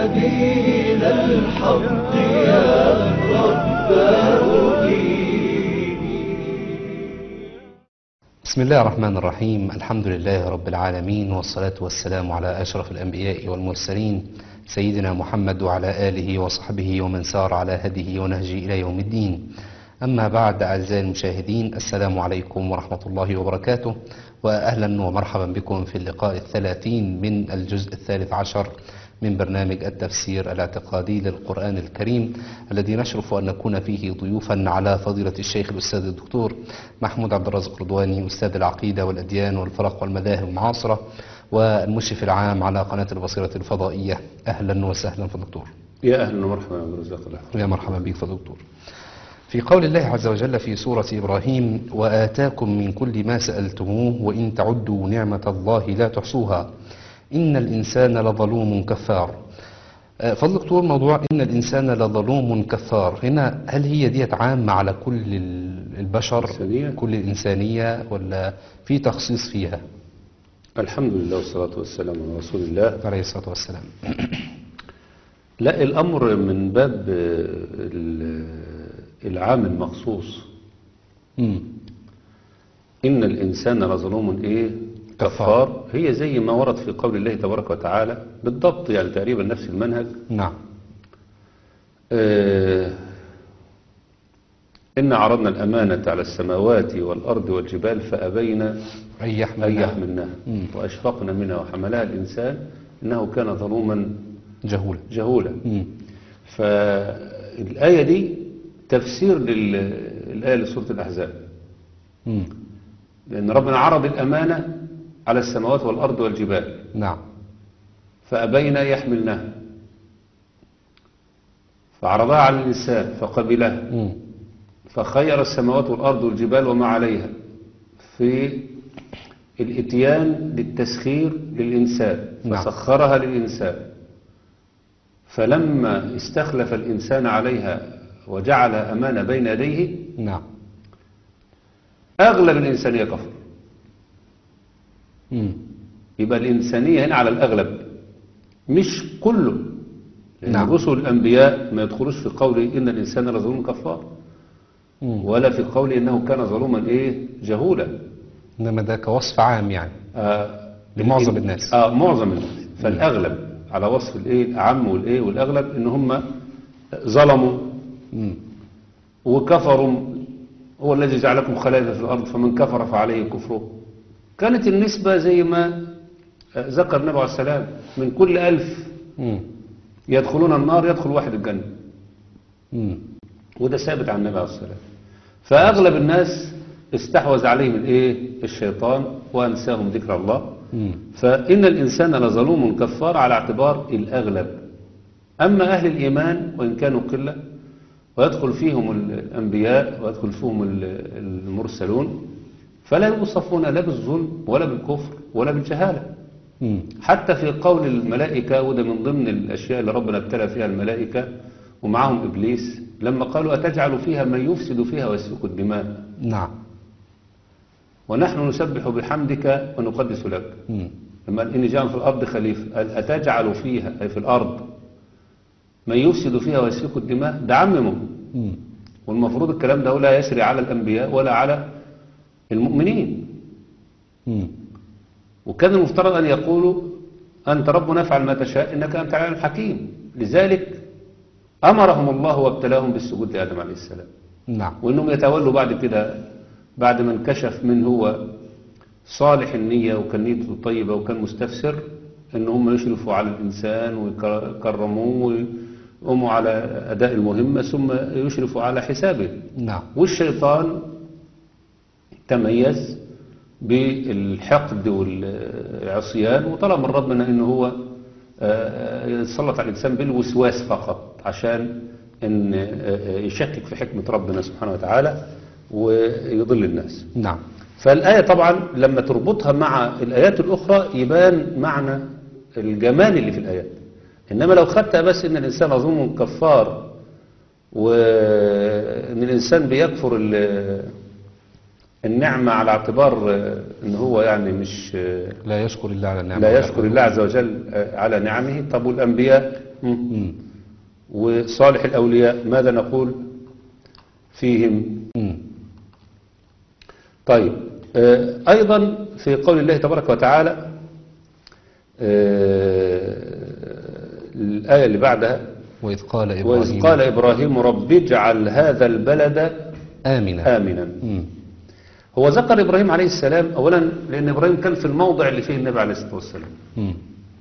سبيل الحق يا بسم الله الرحمن الرحيم الحمد لله رب العالمين والصلاة والسلام على أشرف الأنبياء والمرسلين سيدنا محمد وعلى آله وصحبه ومن سار على هديه ونهجه إلى يوم الدين أما بعد أعزائي المشاهدين السلام عليكم ورحمة الله وبركاته وأهلا ومرحبا بكم في اللقاء الثلاثين من الجزء الثالث عشر من برنامج التفسير الاعتقادي للقرآن الكريم الذي نشرف أن نكون فيه ضيوفا على فضيلة الشيخ الأستاذ الدكتور محمود عبد الرازق رضواني أستاذ العقيدة والأديان والفرق والمذاهب المعاصرة والمشرف العام على قناة البصيرة الفضائية أهلا وسهلا في الدكتور يا اهلا ومرحبا يا رزاق الله يا مرحبا بك فضل دكتور في قول الله عز وجل في سورة إبراهيم وآتاكم من كل ما سألتموه وإن تعدوا نعمة الله لا تحصوها إن الإنسان لظلوم كفار آه، فضل دكتور موضوع إن الإنسان لظلوم كفار هنا هل هي ديت عامة على كل ال- البشر إنسانية؟ كل الإنسانية ولا في تخصيص فيها الحمد لله والصلاة والسلام على رسول الله عليه الصلاة والسلام لا الأمر من باب آه، ال- العام المخصوص مم. إن الإنسان لظلوم إيه كفار هي زي ما ورد في قول الله تبارك وتعالى بالضبط يعني تقريبا نفس المنهج نعم آه، إن عرضنا الأمانة على السماوات والأرض والجبال فأبين أن يحمل أن يحملنها مم. وأشفقن منها وحملها الإنسان إنه كان ظلوما جهولة جهولا مم. فالآية دي تفسير للآية لسورة الأحزاب مم. لأن ربنا عرض الأمانة على السماوات والأرض والجبال نعم فأبين أن يحملنها فعرضها على الإنسان فقبلها مم. فخير السماوات والأرض والجبال وما عليها في الاتيان للتسخير للإنسان نعم. فسخرها للإنسان فلما استخلف الإنسان عليها وجعلها أمانة بين يديه نعم أغلب الإنسانية كفر مم. يبقى الإنسانية هنا على الأغلب مش كله لأن نعم. نعم. رسل الأنبياء ما يدخلوش في قول إن الإنسان لظلوم كفار مم. ولا في قول إنه كان ظلوما إيه جهولا إنما ده كوصف عام يعني آه لمعظم الناس. آه معظم الناس فالأغلب على وصف الإيه الأعم والإيه والأغلب إن هم ظلموا مم. وكفروا هو الذي جعلكم خلائف في الأرض فمن كفر فعليه كفره كانت النسبة زي ما آه، ذكر النبي عليه السلام من كل ألف مم. يدخلون النار يدخل واحد الجنة مم. وده ثابت عن النبي عليه السلام فأغلب الناس استحوذ عليهم الايه الشيطان وأنساهم ذكر الله مم. فإن الإنسان لظلوم كفار على اعتبار الأغلب أما أهل الإيمان وإن كانوا قلة ويدخل فيهم الأنبياء ويدخل فيهم ال- المرسلون فلا يوصفون لا بالظلم ولا بالكفر ولا بالجهالة مم. حتى في قول الملائكة وده من ضمن الأشياء اللي ربنا ابتلى فيها الملائكة ومعهم إبليس لما قالوا أتجعل فيها من يفسد فيها ويسفك الدماء نعم ونحن نسبح بحمدك ونقدس لك مم. لما قال إني جاء في الأرض خليفة قال أتجعل فيها أي في الأرض من يفسد فيها ويسفك الدماء ده عممه مم. والمفروض الكلام ده لا يسري على الأنبياء ولا على المؤمنين مم. وكان المفترض أن يقولوا أنت ربنا افعل ما تشاء إنك أنت العليم الحكيم لذلك أمرهم الله وابتلاهم بالسجود لآدم عليه السلام نعم وإنهم يتولوا بعد كده بعد ما انكشف من هو صالح النية وكان نيته طيبة وكان مستفسر إن هم يشرفوا على الإنسان ويكرموه ويقوموا على أداء المهمة ثم يشرفوا على حسابه نعم والشيطان تميز بالحقد والعصيان وطلب من ربنا ان هو آه، يتسلط على الانسان بالوسواس فقط عشان ان آه، يشكك في حكمة ربنا سبحانه وتعالى ويضل الناس نعم فالآية طبعا لما تربطها مع الآيات الأخرى يبان معنى الجمال اللي في الآيات إنما لو خدتها بس إن الإنسان أظن كفار وإن الإنسان بيكفر ال- النعمة على اعتبار آه، ان هو يعني مش آه، لا يشكر الله على النعمة لا يشكر الله عز وجل آه، على نعمه طب والأنبياء مم. مم. وصالح الأولياء ماذا نقول فيهم مم. طيب آه، أيضا في قول الله تبارك وتعالى آه، الآية اللي بعدها وإذ قال وإذ إبراهيم قال إبراهيم رب اجعل هذا البلد آمنا آمنا مم. هو ذكر إبراهيم عليه السلام أولا لأن إبراهيم كان في الموضع اللي فيه النبي عليه الصلاة والسلام مم.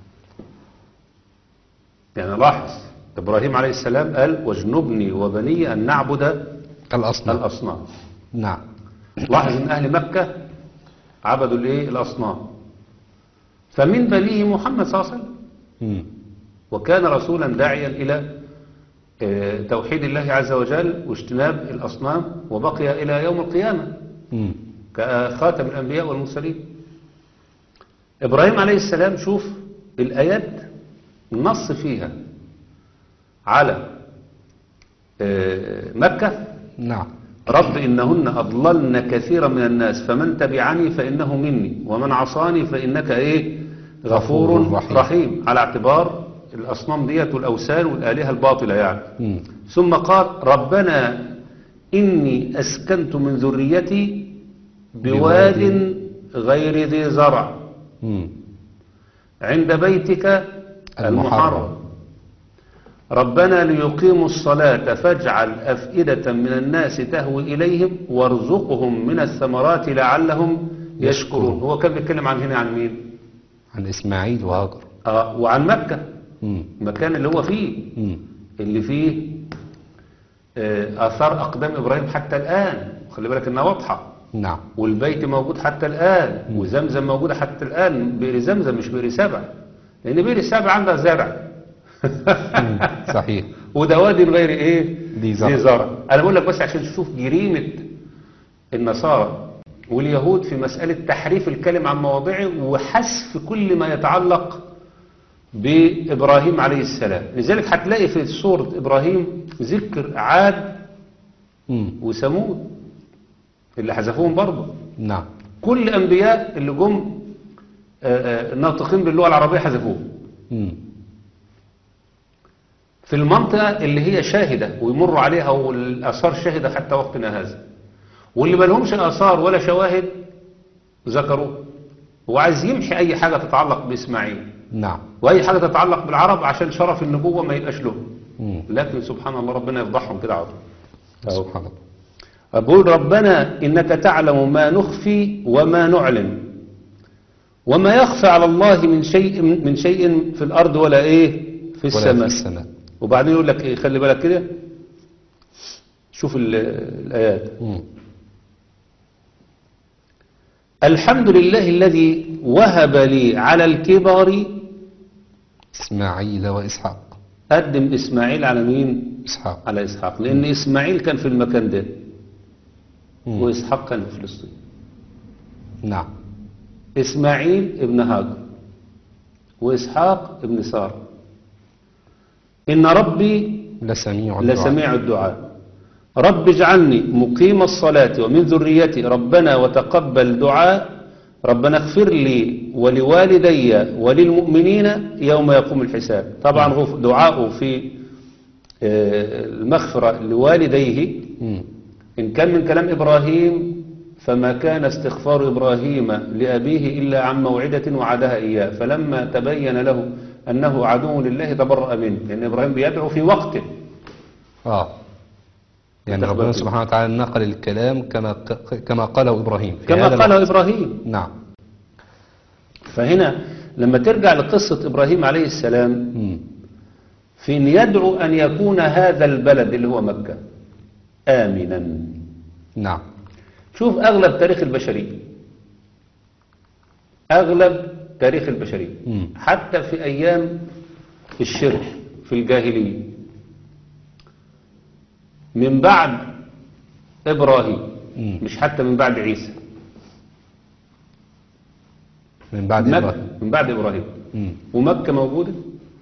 يعني لاحظ إبراهيم عليه السلام قال واجنبني وبني أن نعبد الأصنام الأصنام نعم لاحظ ان اهل مكة عبدوا الايه الاصنام فمن بنيه محمد صلى الله عليه وسلم مم. وكان رسولا داعيا الى آه، توحيد الله عز وجل واجتناب الاصنام وبقي الى يوم القيامة مم. كخاتم الانبياء والمرسلين ابراهيم عليه السلام شوف الايات النص فيها على آه، مكة نعم رب إنهن أضللن كثيرا من الناس فمن تبعني فإنه مني ومن عصاني فإنك إيه غفور غفور رحيم, رحيم. رحيم على اعتبار الأصنام ديت والأوثان والآلهة الباطلة يعني مم. ثم قال ربنا إني أسكنت من ذريتي بواد بواد غير ذي زرع مم. عند بيتك المحرم. المحرم ربنا ليقيموا الصلاة فاجعل أفئدة من الناس تهوي إليهم وارزقهم من الثمرات لعلهم يشكرون هو كان بيتكلم عن هنا عن مين عن إسماعيل وهاجر آه وعن مكة مم. المكان اللي هو فيه مم. اللي فيه آه آثار أقدام إبراهيم حتى الآن خلي بالك إنها واضحة نعم والبيت موجود حتى الآن وزمزم موجودة حتى الآن بئر زمزم مش بئر سبع لأن بئر سبع عندها زرع مم. صحيح ودوادي غير ايه ذي زرع. زرع انا بقول لك بس عشان تشوف جريمة النصارى واليهود في مسألة تحريف الكلم عن مواضعه وحذف كل ما يتعلق بإبراهيم عليه السلام لذلك هتلاقي في سورة إبراهيم ذكر عاد مم. وثمود اللي حذفوهم برضه نعم كل أنبياء اللي جم آه، آه، ناطقين باللغة العربية حذفوهم مم. في المنطقة اللي هي شاهدة ويمر عليها والآثار شاهدة حتى وقتنا هذا واللي ما لهمش آثار ولا شواهد ذكروه هو عايز يمحي أي حاجة تتعلق بإسماعيل نعم وأي حاجة تتعلق بالعرب عشان شرف النبوة ما يبقاش له مم. لكن سبحان الله ربنا يفضحهم كده عطوا سبحان الله أقول ربنا إنك تعلم ما نخفي وما نعلن وما يخفى على الله من شيء من شيء في الأرض ولا إيه في ولا السماء في السماء وبعدين يقول لك ايه خلي بالك كده شوف ال- الآيات مم. الحمد لله الذي وهب لي على الكبر إسماعيل وإسحاق قدم إسماعيل على مين إسحاق على إسحاق لأن إسماعيل كان في المكان ده مم. وإسحاق كان في فلسطين نعم إسماعيل ابن هاجر وإسحاق ابن سارة إن ربي لسميع الدعاء. لسميع الدعاء رب اجعلني مقيم الصلاة ومن ذريتي ربنا وتقبل دعاء ربنا اغفر لي ولوالدي وللمؤمنين يوم يقوم الحساب طبعا غف- دعاءه في آه، المغفرة لوالديه مم. إن كان من كلام إبراهيم فما كان استغفار إبراهيم لأبيه إلا عن موعدة وعدها إياه فلما تبين له أنه عدو لله تبرأ منه لأن إبراهيم بيدعو في وقته آه يعني تخبر ربنا فيه. سبحانه وتعالى نقل الكلام كما ق- كما قاله إبراهيم في كما هذا قال الوقت. إبراهيم نعم فهنا لما ترجع لقصة إبراهيم عليه السلام مم. في أن يدعو أن يكون هذا البلد اللي هو مكة آمنا نعم شوف أغلب تاريخ البشرية أغلب تاريخ البشرية مم. حتى في أيام الشرك في الجاهلية من بعد إبراهيم مم. مش حتى من بعد عيسى من بعد مكة إبراهيم من بعد إبراهيم مم. ومكة موجودة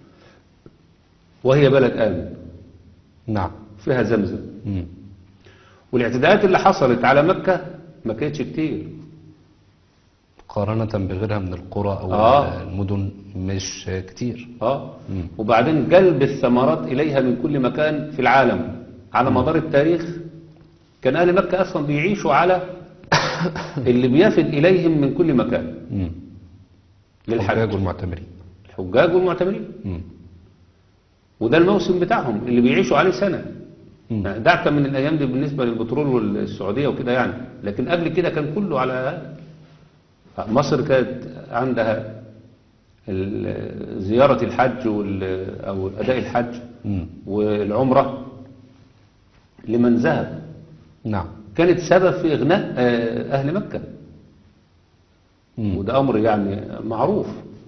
وهي بلد آمن نعم فيها زمزم مم. والاعتداءات اللي حصلت على مكة ما كانتش كتير مقارنة بغيرها من القرى أو آه. المدن مش كتير اه مم. وبعدين جلب الثمرات إليها من كل مكان في العالم على مدار التاريخ كان أهل مكة أصلا بيعيشوا على اللي بيفد إليهم من كل مكان مم. للحج الحجاج والمعتمرين الحجاج والمعتمرين مم. وده الموسم بتاعهم اللي بيعيشوا عليه سنة مم. يعني دعك من الأيام دي بالنسبة للبترول والسعودية وكده يعني لكن قبل كده كان كله على مصر كانت عندها ال- زيارة الحج وال- أو أداء الحج مم. والعمرة لمن ذهب نعم كانت سبب في إغناء آه، أهل مكة مم. وده أمر يعني معروف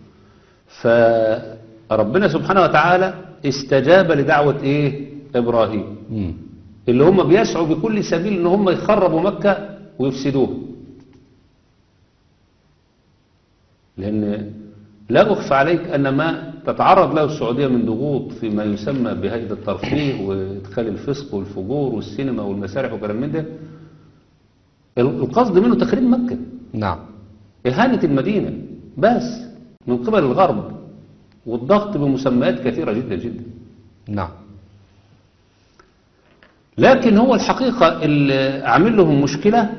فربنا سبحانه وتعالى استجاب لدعوة إيه إبراهيم مم. اللي هم بيسعوا بكل سبيل ان هم يخربوا مكة ويفسدوها لان لا اخفى عليك ان ما تتعرض له السعودية من ضغوط فيما يسمى بهيئة الترفيه وادخال الفسق والفجور والسينما والمسارح وكلام من ده القصد منه تخريب مكة نعم إهانة المدينة بس من قبل الغرب والضغط بمسميات كثيرة جدا جدا نعم لكن هو الحقيقة اللي عامل لهم مشكلة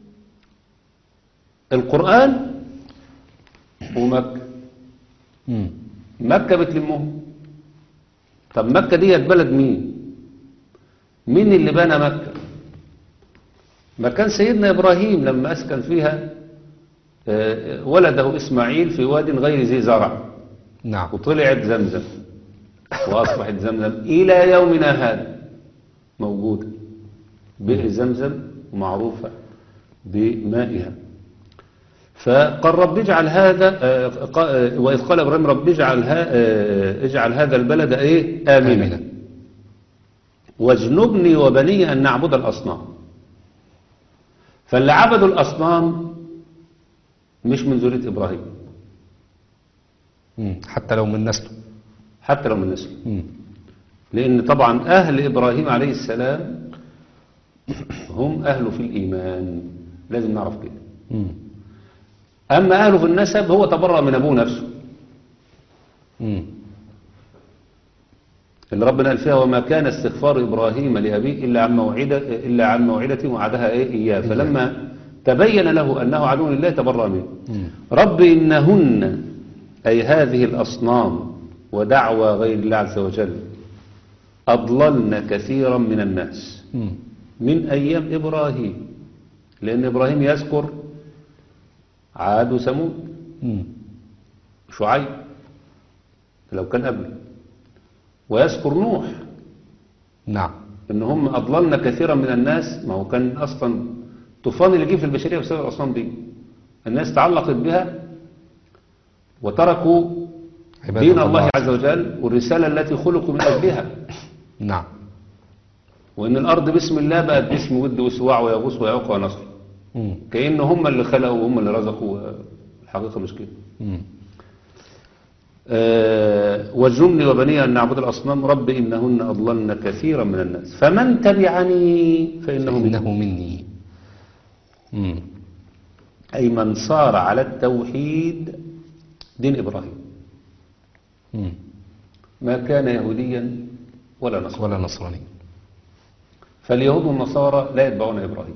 القرآن ومكة مم. مكة بتلمهم طب مكة دي بلد مين مين اللي بنى مكة ما كان سيدنا إبراهيم لما أسكن فيها آه، ولده إسماعيل في واد غير ذي زرع نعم وطلعت زمزم وأصبحت زمزم إلى يومنا هذا موجودة بئر زمزم معروفة بمائها فقال رب اجعل هذا آه، قا- آه، وإذ قال إبراهيم رب اجعل, ها آه، اجعل هذا البلد إيه آمنا آمنا. واجنبني وبني أن نعبد الأصنام فاللي عبدوا الأصنام مش من ذرية إبراهيم مم. حتى لو من نسله حتى لو من نسله مم. لأن طبعا أهل إبراهيم عليه السلام هم أهله في الإيمان لازم نعرف كده مم. أما أهله في النسب هو تبرأ من أبوه نفسه مم. اللي ربنا قال فيها وما كان استغفار إبراهيم لأبيه إلا عن موعدة إلا عن موعدة وعدها إيه إياه فلما تبين له أنه عدو لله تبرأ منه مم. رب إنهن أي هذه الأصنام ودعوى غير الله عز وجل أضللن كثيرا من الناس مم. من أيام إبراهيم لأن إبراهيم يذكر عاد وثمود مم. شعيب لو كان قبل ويذكر نوح نعم ان هم اضللنا كثيرا من الناس ما هو كان اصلا طوفان اللي جه في البشريه بسبب الاصنام دي الناس تعلقت بها وتركوا عباد دين الله عز وجل والرساله التي خلقوا من اجلها نعم وان الارض باسم الله بقت باسم ود وسواع ويغوص ويعوق ونصر مم. كأن هم اللي خلقوا وهم اللي رزقوا الحقيقه مش كده مم. آه، واجنبني وبني أن نعبد الأصنام رب إنهن أضللن كثيرا من الناس فمن تبعني فإنه مني فإنه مني مم. أي من صار على التوحيد دين إبراهيم مم. ما كان يهوديا ولا نصرا ولا نصراني فاليهود والنصارى لا يتبعون إبراهيم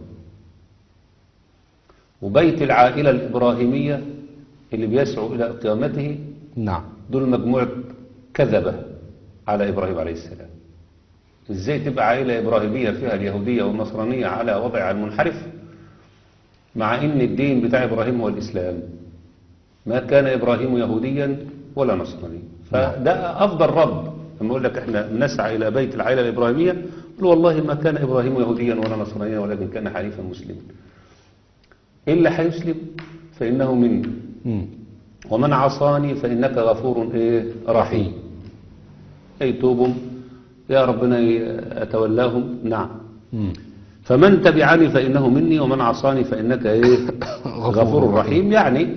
وبيت العائلة الإبراهيمية اللي بيسعوا إلى قيامته نعم دول مجموعة كذبة على إبراهيم عليه السلام إزاي تبقى عائلة إبراهيمية فيها اليهودية والنصرانية على وضعها المنحرف مع إن الدين بتاع إبراهيم هو الإسلام ما كان إبراهيم يهوديا ولا نصرانيا فده أفضل رب لما يقول لك إحنا نسعى إلى بيت العائلة الإبراهيمية قل والله ما كان إبراهيم يهوديا ولا نصرانيا ولكن كان حنيفا مسلما إلا هيسلم فإنه مني مم. ومن عصاني فإنك غفور إيه رحيم أي توبوا يا ربنا أتولاهم نعم مم. فمن تبعني فإنه مني ومن عصاني فإنك إيه غفور رحيم يعني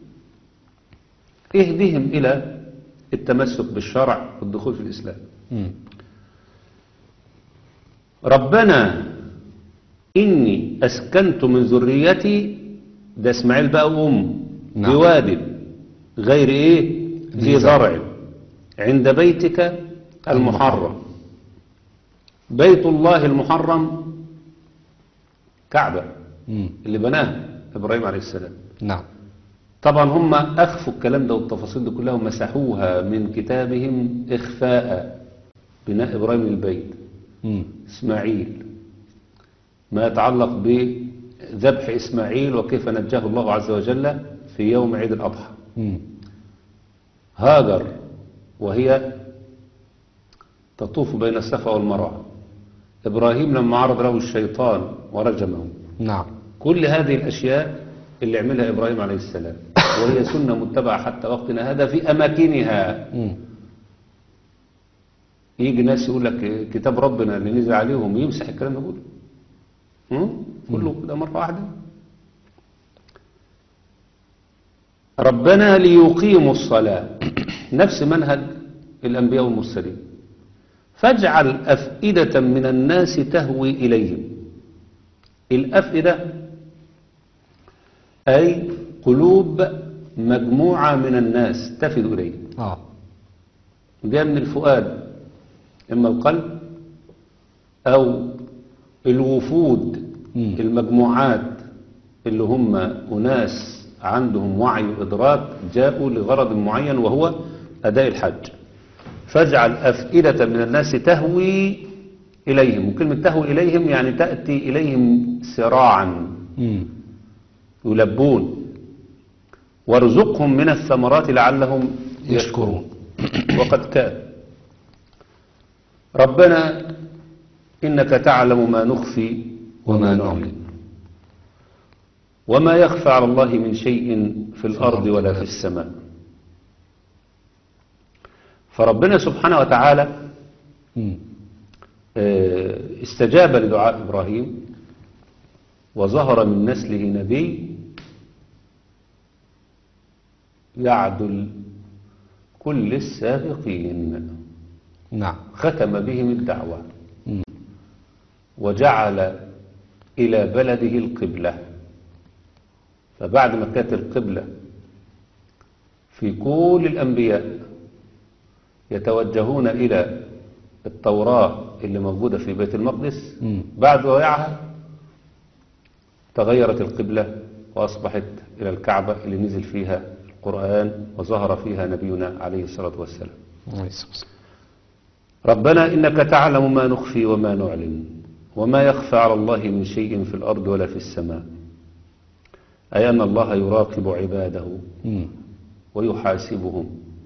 اهدهم إلى التمسك بالشرع والدخول في الإسلام مم. ربنا إني أسكنت من ذريتي ده إسماعيل بقى وأم نعم. بواد غير إيه ذي ذي زرع. زرع عند بيتك المحرم بيت الله المحرم كعبة مم. اللي بناها إبراهيم عليه السلام نعم طبعا هم أخفوا الكلام ده والتفاصيل دي كلها ومسحوها من كتابهم إخفاء بناء إبراهيم البيت مم. إسماعيل ما يتعلق بذبح إسماعيل وكيف نجاه الله عز وجل في يوم عيد الأضحى مم. هاجر وهي تطوف بين الصفا والمروة إبراهيم لما عرض له الشيطان ورجمه نعم كل هذه الأشياء اللي عملها إبراهيم عليه السلام وهي سنة متبعة حتى وقتنا هذا في أماكنها مم. يجي ناس يقول لك كتاب ربنا اللي نزل عليهم يمسح الكلام ده كله هم؟ كله كده مرة واحدة ربنا ليقيموا الصلاة نفس منهج الأنبياء والمرسلين فاجعل أفئدة من الناس تهوي إليهم الأفئدة أي قلوب مجموعة من الناس تفد إليه اه جاء من الفؤاد إما القلب أو الوفود مم. المجموعات اللي هم أناس عندهم وعي وإدراك جاءوا لغرض معين وهو أداء الحج فاجعل أفئدة من الناس تهوي إليهم وكلمة تهوي إليهم يعني تأتي إليهم سراعا مم. يلبون وارزقهم من الثمرات لعلهم يشكرون وقد كان ربنا إنك تعلم ما نخفي وما نعلن وما يخفى على الله من شيء في الأرض ولا في السماء فربنا سبحانه وتعالى مم. آه، استجاب لدعاء إبراهيم وظهر من نسله نبي يعدل كل السابقين نعم ختم بهم الدعوة مم. وجعل إلى بلده القبلة فبعد ما كانت القبلة في كل الأنبياء يتوجهون إلى التوراة اللي موجودة في بيت المقدس مم. بعد وقعها تغيرت القبلة وأصبحت إلى الكعبة اللي نزل فيها القرآن وظهر فيها نبينا عليه الصلاة والسلام عليه الصلاة والسلام. ربنا إنك تعلم ما نخفي وما نعلن وما يخفى على الله من شيء في الأرض ولا في السماء أي أن الله يراقب عباده مم. ويحاسبهم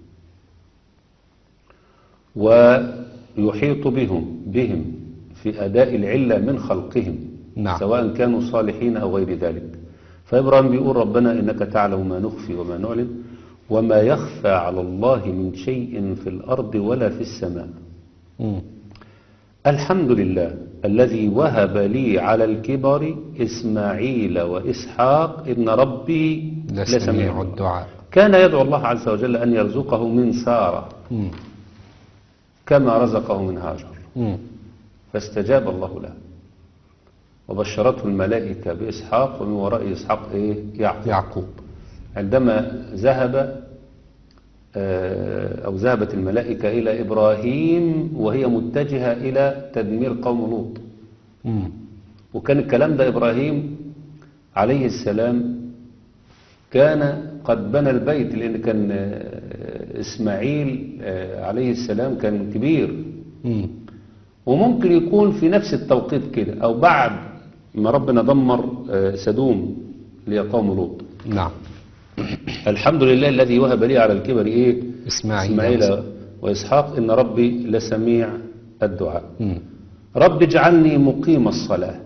ويحيط بهم بهم في أداء العلة من خلقهم نعم. سواء كانوا صالحين أو غير ذلك فإبراهيم بيقول ربنا إنك تعلم ما نخفي وما نعلن وما يخفى على الله من شيء في الأرض ولا في السماء مم. الحمد لله الذي وهب لي على الكبر إسماعيل وإسحاق إن ربي لسميع الدعاء كان يدعو الله عز وجل أن يرزقه من سارة مم. كما رزقه من هاجر مم. فاستجاب الله له وبشرته الملائكة بإسحاق ومن وراء إسحاق إيه؟ يعقوب يعقوب عندما ذهب آه، أو ذهبت الملائكة إلى إبراهيم وهي متجهة إلى تدمير قوم لوط مم. وكان الكلام ده إبراهيم عليه السلام كان قد بنى البيت لأن كان آه، إسماعيل آه، عليه السلام كان كبير مم. وممكن يكون في نفس التوقيت كده أو بعد ما ربنا دمر آه، سدوم اللي هي قوم لوط نعم الحمد لله الذي وهب لي على الكبر إيه إسماعيل إسماعيل وإسحاق إن ربي لسميع الدعاء مم. رب اجعلني مقيم الصلاة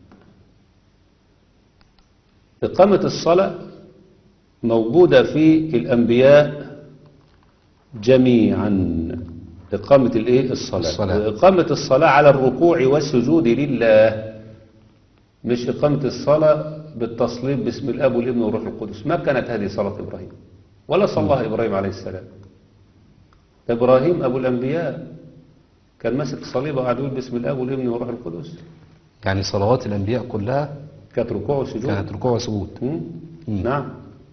إقامة الصلاة موجودة في الأنبياء جميعا إقامة الإيه الصلاة الصلاة. إقامة الصلاة على الركوع والسجود لله مش إقامة الصلاة بالتصليب باسم الأب والابن والروح القدس ما كانت هذه صلاة إبراهيم ولا صلاها إبراهيم عليه السلام إبراهيم أبو الأنبياء كان ماسك صليبه وقاعد يقول باسم الأب والابن والروح القدس يعني صلوات الأنبياء كلها كانت ركوع وسجود كانت ركوع وسجود مم. مم. نعم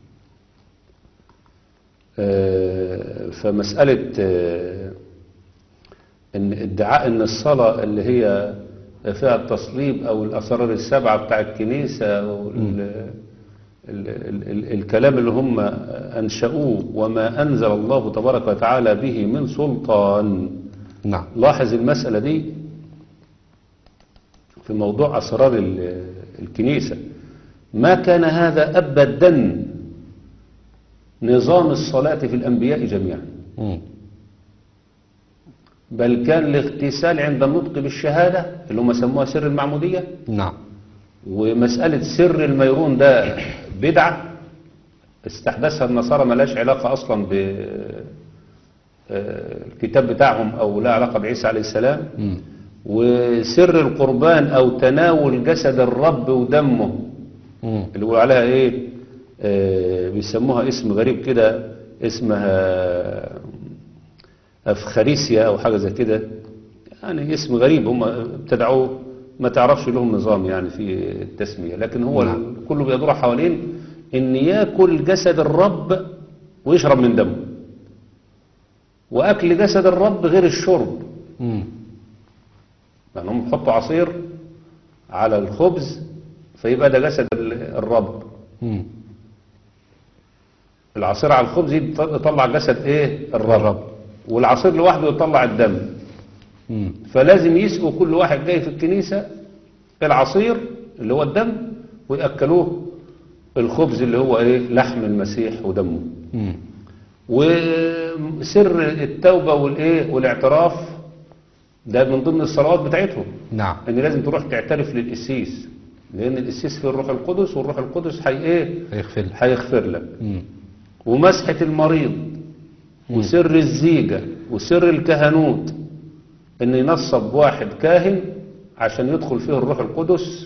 آه، فمسألة آه، إن ادعاء إن الصلاة اللي هي فيها التصليب أو الأسرار السبعة بتاع الكنيسة أو ال ال ال ال الكلام اللي هم أنشأوه وما أنزل الله تبارك وتعالى به من سلطان نعم لاحظ المسألة دي في موضوع أسرار ال- الكنيسة ما كان هذا أبدا نظام الصلاة في الأنبياء جميعا مم. بل كان الاغتسال عند النطق بالشهادة اللي هم سموها سر المعمودية نعم ومسألة سر الميرون ده بدعة استحدثها النصارى ملاش علاقة أصلا ب آه، الكتاب بتاعهم أو لا علاقة بعيسى عليه السلام مم. وسر القربان أو تناول جسد الرب ودمه مم. اللي بيقولوا عليها إيه آه، بيسموها اسم غريب كده اسمها أفخاريسيا أو حاجة زي كده يعني اسم غريب هم ابتدعوه ما تعرفش لهم نظام يعني في التسمية لكن هو نعم. ال- كله بيدور حوالين ان ياكل جسد الرب ويشرب من دمه واكل جسد الرب غير الشرب مم. يعني هم يحطوا عصير على الخبز فيبقى ده جسد ال- الرب مم. العصير على الخبز يط- يطلع جسد ايه الرب, الرب. والعصير لوحده يطلع الدم مم. فلازم يسقوا كل واحد جاي في الكنيسة العصير اللي هو الدم ويأكلوه الخبز اللي هو ايه لحم المسيح ودمه مم. وسر التوبة والايه والاعتراف ده من ضمن الصلوات بتاعتهم نعم ان لازم تروح تعترف للقسيس لان القسيس فيه الروح القدس والروح القدس هي ايه هيغفر لك. هيغفر لك مم. ومسحة المريض وسر الزيجة وسر الكهنوت ان ينصب واحد كاهن عشان يدخل فيه الروح القدس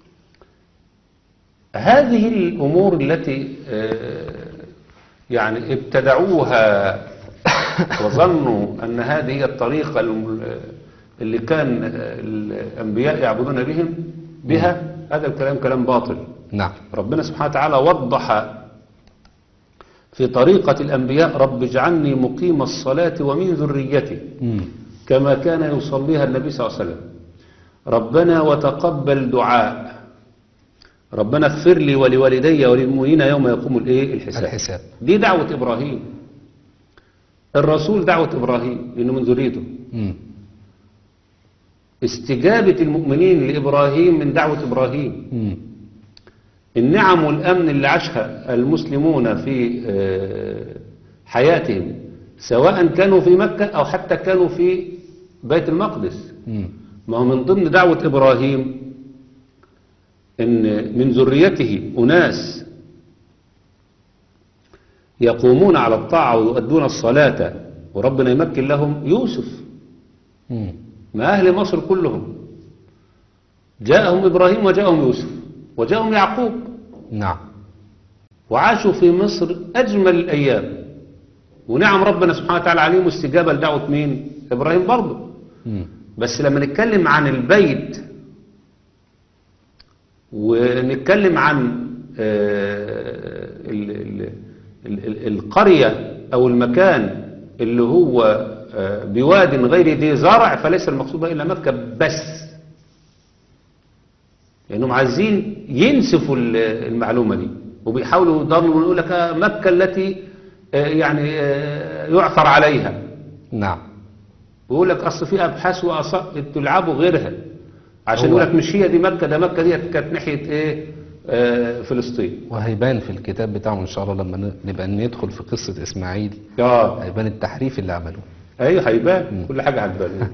هذه الامور التي آه، يعني ابتدعوها وظنوا ان هذه هي الطريقة الم- اللي كان آه، الانبياء يعبدون بهم بها هذا الكلام كلام باطل نعم ربنا سبحانه وتعالى وضح في طريقة الأنبياء رب اجعلني مقيم الصلاة ومن ذريتي مم. كما كان يصليها النبي صلى الله عليه وسلم ربنا وتقبل دعاء ربنا اغفر لي ولوالدي وللمؤمنين يوم يقوم الايه الحساب الحساب دي دعوة إبراهيم الرسول دعوة إبراهيم لأنه من ذريته مم. استجابة المؤمنين لإبراهيم من دعوة إبراهيم مم. النعم والأمن اللي عاشها المسلمون في آه، حياتهم سواء كانوا في مكة أو حتى كانوا في بيت المقدس مم. ما هو من ضمن دعوة إبراهيم إن من ذريته أناس يقومون على الطاعة ويؤدون الصلاة وربنا يمكن لهم يوسف مم. ما أهل مصر كلهم جاءهم إبراهيم وجاءهم يوسف وجاءهم يعقوب نعم وعاشوا في مصر أجمل الأيام ونعم ربنا سبحانه وتعالى عليهم استجابة لدعوة مين إبراهيم برضه مم. بس لما نتكلم عن البيت ونتكلم عن آه، ال- ال- ال- ال- القرية أو المكان اللي هو آه، بواد غير ذي زرع فليس المقصود بها إلا مكة بس لأنهم عايزين ينسفوا ال- المعلومة دي وبيحاولوا يضلوا يقول لك آه، مكة التي آه، يعني آه، يعثر عليها نعم ويقول لك اصل في ابحاث واثار تلعبوا غيرها عشان هو- يقول لك مش هي دي مكه ده مكه دي كانت ناحيه ايه آه فلسطين وهيبان في الكتاب بتاعهم إن شاء الله لما ن- نبقى ندخل في قصة إسماعيل اه هيبان التحريف اللي عملوه ايوه هيبان كل حاجه هتبان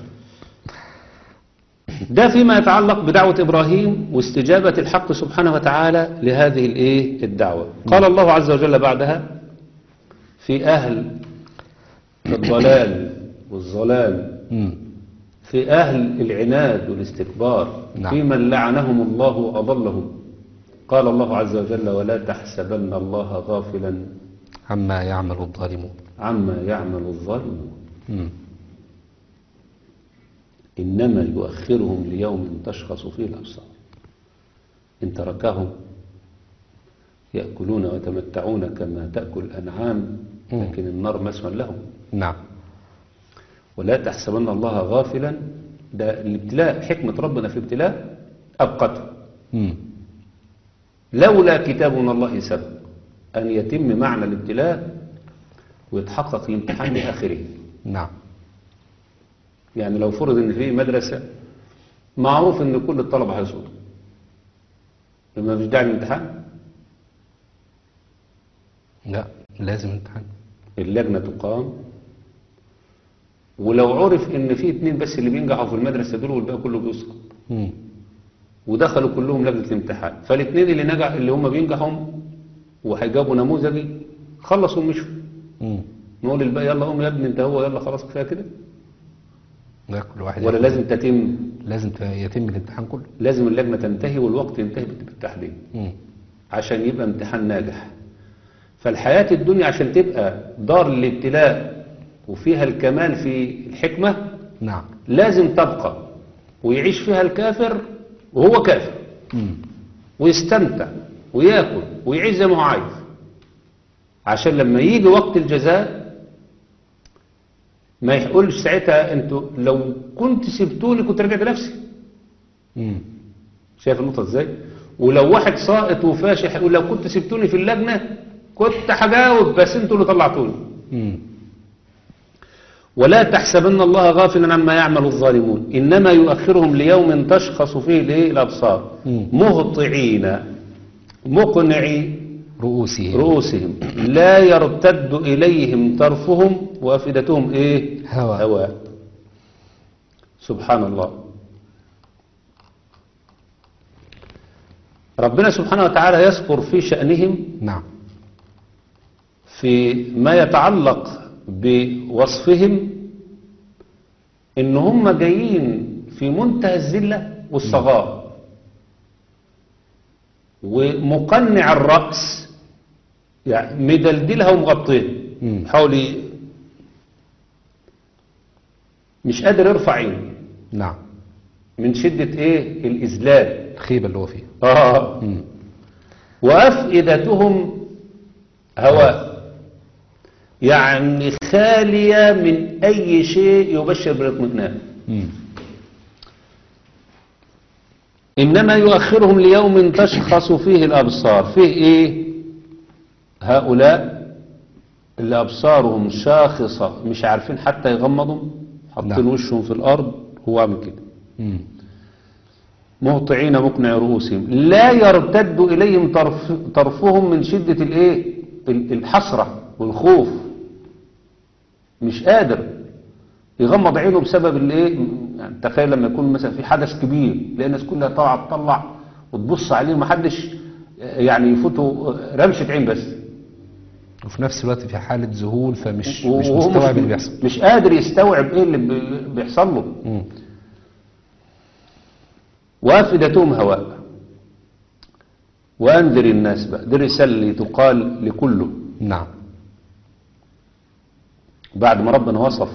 ده فيما يتعلق بدعوة إبراهيم واستجابة الحق سبحانه وتعالى لهذه الإيه الدعوة قال الله عز وجل بعدها في أهل الضلال والظلال مم. في أهل العناد والاستكبار نعم. في من لعنهم الله وأضلهم قال الله عز وجل ولا تحسبن الله غافلا عما يعمل الظالمون عما يعمل الظالمون مم. إنما يؤخرهم ليوم تشخص فيه الأبصار إن تركهم يأكلون ويتمتعون كما تأكل الأنعام لكن النار مسوى لهم نعم ولا تحسبن الله غافلا ده الابتلاء حكمة ربنا في الابتلاء أبقته مم. لولا كتاب من الله سبق أن يتم معنى الابتلاء ويتحقق الامتحان لآخره نعم يعني لو فرض ان في مدرسة معروف ان كل الطلبة هيسقطوا لما مش داعي الامتحان لا لازم امتحان اللجنة تقام ولو عرف ان في اتنين بس اللي بينجحوا في المدرسة دول والباقي كله بيسقط مم. ودخلوا كلهم لجنة الامتحان فالاثنين اللي نجح اللي هم بينجحوا وهيجابوا نموذجي خلصوا ومشوا مم. نقول للباقي يلا قوم يا ابني انت هو يلا خلاص كفايه كده لا كل واحد ولا ياخد- لازم تتم لازم ت- يتم الامتحان كله لازم اللجنة تنتهي والوقت ينتهي بالتحديد مم. عشان يبقى امتحان ناجح فالحياة الدنيا عشان تبقى دار للابتلاء وفيها الكمال في الحكمة نعم لازم تبقى ويعيش فيها الكافر وهو كافر مم. ويستمتع وياكل ويعيش زي ما هو عايز عشان لما يجي وقت الجزاء ما يقولش ساعتها انتوا لو كنت سبتوني كنت رجعت نفسي مم. شايف النقطة ازاي ولو واحد ساقط وفاشح يقول لو كنت سبتوني في اللجنة كنت هجاوب بس انتوا اللي طلعتوني مم. ولا تحسبن الله غافلا عما يعمل الظالمون إنما يؤخرهم ليوم تشخص فيه الايه الأبصار مم. مهطعين مقنعي رؤوسهم رؤوسهم لا يرتد إليهم طرفهم وأفئدتهم إيه هواء. هواء سبحان الله ربنا سبحانه وتعالى يذكر في شأنهم نعم في ما يتعلق بوصفهم ان هم جايين في منتهى الذلة والصغار ومقنع الرأس يعني مدلدلها ومغطيه مم. حاول ي- مش قادر يرفع عينه نعم من شدة ايه الإذلال الخيبة اللي هو فيها آه. مم. وأفئدتهم هواء يعني خالية من أي شيء يبشر بالاطمئنان مم. إنما يؤخرهم ليوم تشخص فيه الأبصار فيه إيه هؤلاء اللي أبصارهم شاخصة مش عارفين حتى يغمضوا حاطين نعم. وشهم في الأرض هو عامل كده مم. مهطعين مقنع رؤوسهم لا يرتد إليهم طرف طرفهم من شدة الإيه ال- الحسرة والخوف مش قادر يغمض عينه بسبب الايه يعني تخيل لما يكون مثلا في حدث كبير لان الناس كلها طالعه تطلع وتبص عليه ومحدش يعني يفوته رمشه عين بس وفي نفس الوقت في حالة ذهول فمش مش وهو مستوعب اللي بيحصل مش قادر يستوعب ايه اللي بي- بيحصل له مم. وافدتهم هواء وانذر الناس بقى دي الرساله اللي تقال لكله نعم بعد ما ربنا وصف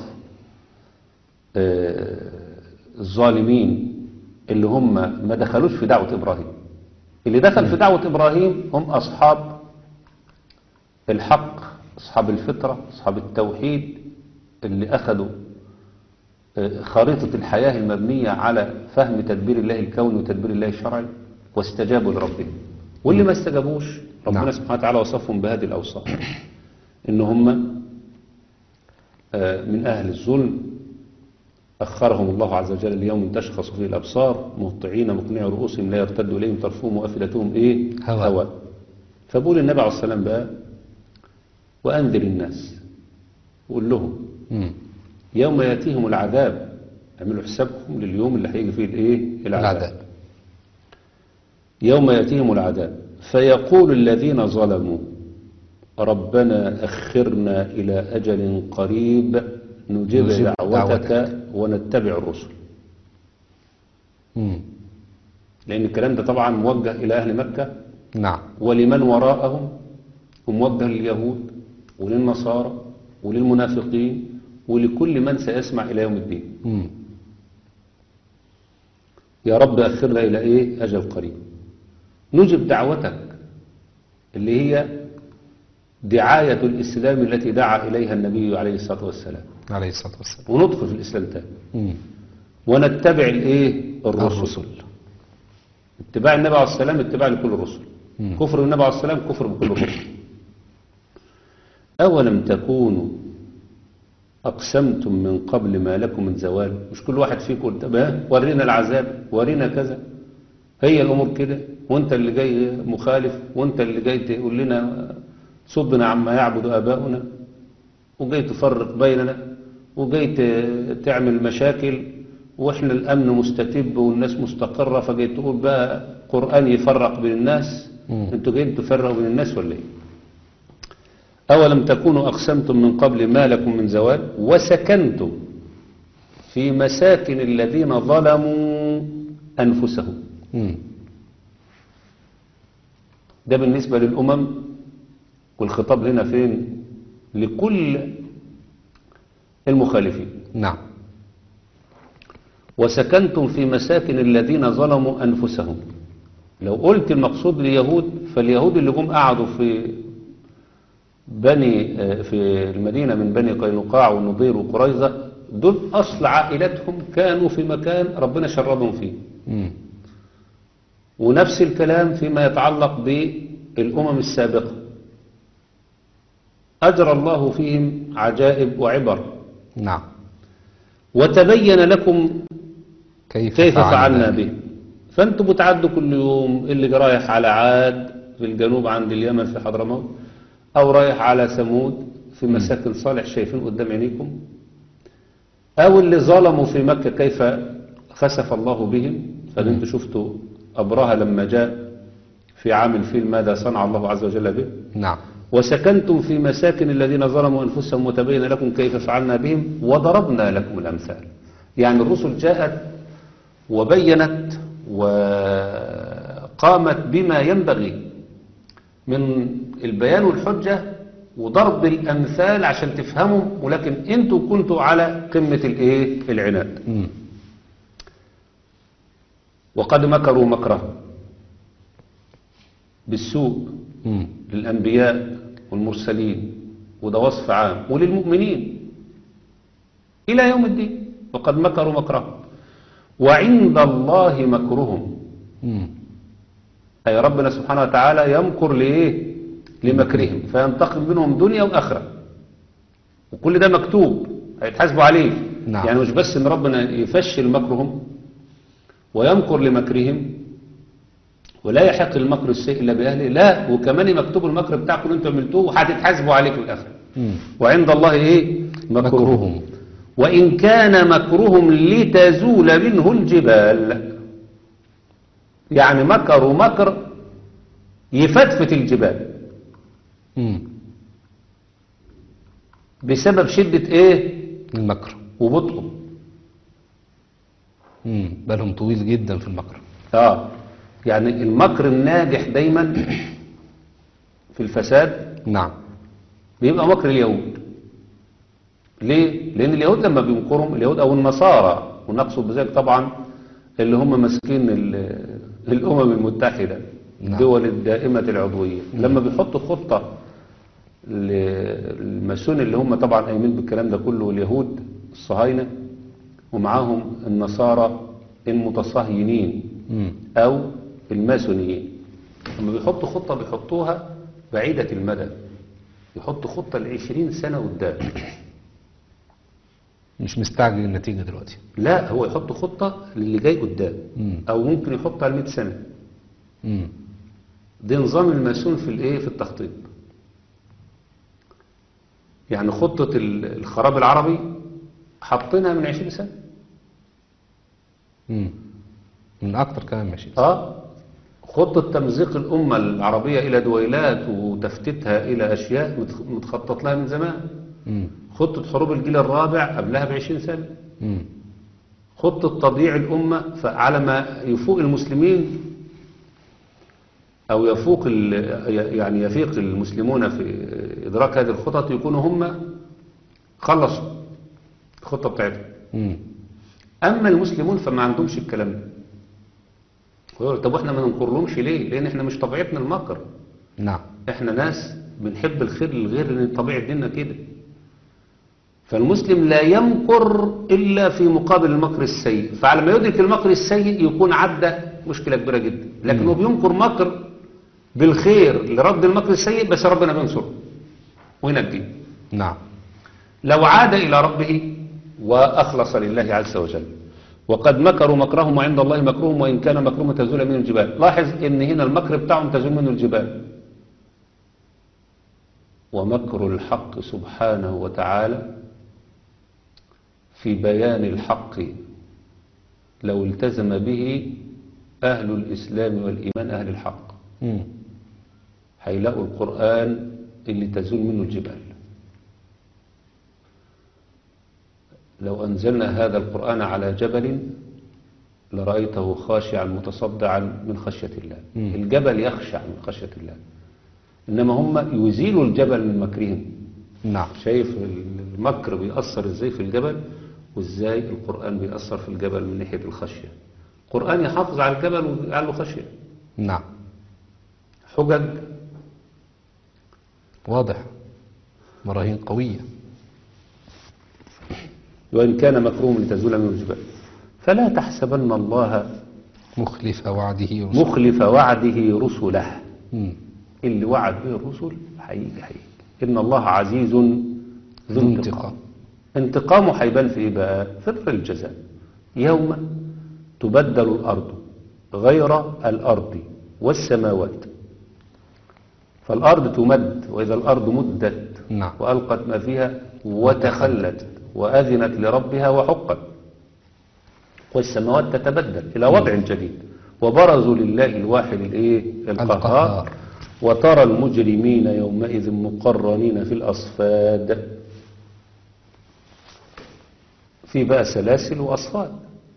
آه، الظالمين اللي هم ما دخلوش في دعوة إبراهيم اللي دخل في دعوة إبراهيم هم أصحاب الحق أصحاب الفطرة أصحاب التوحيد اللي أخذوا آه، خريطة الحياة المبنية على فهم تدبير الله الكوني وتدبير الله الشرعي واستجابوا لربهم واللي ما استجابوش ربنا نعم. سبحانه وتعالى وصفهم بهذه الأوصاف إن هم آه، من أهل الظلم أخرهم الله عز وجل اليوم تشخص فيه الأبصار مهطعين مقنعي رؤوسهم لا يرتد إليهم طرفهم وأفئدتهم إيه هواء. هواء فبقول النبي عليه السلام بقى وأنذر الناس وقول لهم مم. يوم يأتيهم العذاب اعملوا حسابكم لليوم اللي هيجي فيه الايه العذاب العذاب يوم يأتيهم العذاب فيقول الذين ظلموا ربنا أخرنا إلى أجل قريب نجيب نجيب دعوتك دعوتك. ونتبع الرسل مم. لأن الكلام ده طبعا موجه إلى أهل مكة نعم ولمن وراءهم وموجه لليهود وللنصارى وللمنافقين ولكل من سيسمع إلى يوم الدين مم. يا رب أخرنا إلى إيه أجل قريب نجب دعوتك اللي هي دعاية الإسلام التي دعا إليها النبي عليه الصلاة والسلام عليه الصلاة والسلام وندخل في الإسلام تاني مم. ونتبع الإيه الرسل, الرسل. اتباع النبي عليه السلام اتباع لكل الرسل مم. كفر بالنبي عليه السلام كفر بكل الرسل أولم تكونوا أقسمتم من قبل ما لكم من زوال مش كل واحد فيكم طب ها ورينا العذاب ورينا كذا هي الأمور كده وانت اللي جاي مخالف وانت اللي جاي تقول لنا صدنا عما يعبد آباؤنا وجاي تفرق بيننا وجاي ت- تعمل مشاكل واحنا الأمن مستتب والناس مستقرة فجاي تقول بقى قرآن يفرق بين الناس مم. انتوا جايين تفرقوا بين الناس ولا ايه أولم تكونوا أقسمتم من قبل ما لكم من زوال وسكنتم في مساكن الذين ظلموا أنفسهم مم. ده بالنسبة للأمم والخطاب هنا فين لكل المخالفين نعم وسكنتم في مساكن الذين ظلموا أنفسهم لو قلت المقصود لليهود فاليهود اللي جم قعدوا في بني آه، في المدينة من بني قينقاع والنضير وقريظة دول أصل عائلتهم كانوا في مكان ربنا شربهم فيه مم. ونفس الكلام فيما يتعلق بالأمم السابقة أجرى الله فيهم عجائب وعبر نعم وتبين لكم كيف, كيف فعلنا به فأنتم بتعدوا كل يوم اللي رايح على عاد في الجنوب عند اليمن في حضرموت أو رايح على ثمود في مساكن صالح شايفين قدام عينيكم أو اللي ظلموا في مكة كيف خسف الله بهم فأنتم شفتوا أبرهة لما جاء في عام الفيل ماذا صنع الله عز وجل به نعم وسكنتم في مساكن الذين ظلموا أنفسهم وتبين لكم كيف فعلنا بهم وضربنا لكم الأمثال يعني الرسل جاءت وبينت وقامت بما ينبغي من البيان والحجة وضرب الأمثال عشان تفهموا ولكن انتوا كنتوا على قمة الايه العناد مم. وقد مكروا مكرهم بالسوء مم. للأنبياء والمرسلين وده وصف عام وللمؤمنين إلى يوم الدين وقد مكروا مكرهم وعند الله مكرهم مم. أي ربنا سبحانه وتعالى يمكر لإيه لمكرهم فينتقم منهم دنيا وآخرة وكل ده مكتوب هيتحاسبوا عليه نعم. يعني مش بس ان ربنا يفشل مكرهم ويمكر لمكرهم ولا يحق المكر السيء الا باهله لا وكمان مكتوب المكر بتاعكم اللي انتم عملتوه وهتتحاسبوا عليه في الاخره مم. وعند الله ايه مكرهم. وان كان مكرهم لتزول منه الجبال يعني مكروا مكر يفتفت الجبال مم. بسبب شدة ايه المكر وبطئه مم. بالهم طويل جدا في المكر اه يعني المكر الناجح دايما في الفساد نعم بيبقى مكر اليهود ليه؟ لأن اليهود لما بيمكرهم اليهود أو النصارى ونقصد بذلك طبعا اللي هم ماسكين ال- الأمم المتحدة نعم. الدول الدائمة العضوية لما بيحطوا خطة للماسون اللي هم طبعا قايمين بالكلام ده كله واليهود الصهاينة ومعاهم النصارى المتصهينين مم. أو الماسونيين لما بيحطوا خطة بيحطوها بعيدة المدى يحطوا خطة لعشرين سنة قدام مش مستعجل النتيجة دلوقتي لا هو يحط خطة للي جاي قدام مم. أو ممكن يحطها ل 100 سنة مم. ده نظام الماسون في الايه في التخطيط يعني خطة ال- الخراب العربي حاطينها من 20 سنة مم. من أكتر كمان ماشي اه خطة تمزيق الأمة العربية إلى دويلات وتفتيتها إلى أشياء متخ- متخطط لها من زمان مم. خطة حروب الجيل الرابع قبلها بعشرين سنة مم. خطة تضييع الأمة فعلى ما يفوق المسلمين أو يفوق ال- يعني يفيق المسلمون في إدراك هذه الخطط يكونوا هم خلصوا الخطة بتاعتهم مم. أما المسلمون فما عندهمش الكلام ده ويقول طب واحنا ما ننكرلهمش ليه لان احنا مش طبيعتنا المكر نعم احنا ناس بنحب الخير للغير لان طبيعة ديننا كده فالمسلم لا يمكر الا في مقابل المكر السيء فعلى ما يدرك المكر السيء يكون عدى مشكلة كبيرة جدا لكن هو بينكر مكر بالخير لرد المكر السيء بس ربنا بينصره وينجيه نعم لو عاد إلى ربه وأخلص لله عز وجل وقد مكروا مكرهم وعند الله مكرهم وإن كان مكرهم تزول منه الجبال لاحظ إن هنا المكر بتاعهم تزول منه الجبال ومكر الحق سبحانه وتعالى في بيان الحق لو التزم به أهل الإسلام والإيمان أهل الحق مم. هيلاقوا القرآن اللي تزول منه الجبال لو أنزلنا هذا القرآن على جبل لرأيته خاشعا متصدعا من خشية الله مم. الجبل يخشع من خشية الله إنما هم يزيلوا الجبل من مكرهم نعم شايف المكر بيأثر ازاي في الجبل وازاي القرآن بيأثر في الجبل من ناحية الخشية القرآن يحافظ على الجبل ويجعل له خشية نعم حجج واضح براهين قوية وإن كان مكروم لتزول منه الجبال فلا تحسبن الله مخلف وعده ورسوله مخلف وعده رسله مم. اللي وعد به الرسل هيجي هيجي إن الله عزيز ذو ذو انتقام انتقام انتقامه هيبان في ايه بقى في طريق الجزاء يوم تبدل الأرض غير الأرض والسماوات فالأرض تمد وإذا الأرض مدت نعم وألقت ما فيها وتخلت وأذنت لربها وحقت والسماوات تتبدل إلى وضع جديد وبرزوا لله الواحد الإيه القهار القهار. وترى المجرمين يومئذ مقرنين في الأصفاد في بقى سلاسل وأصفاد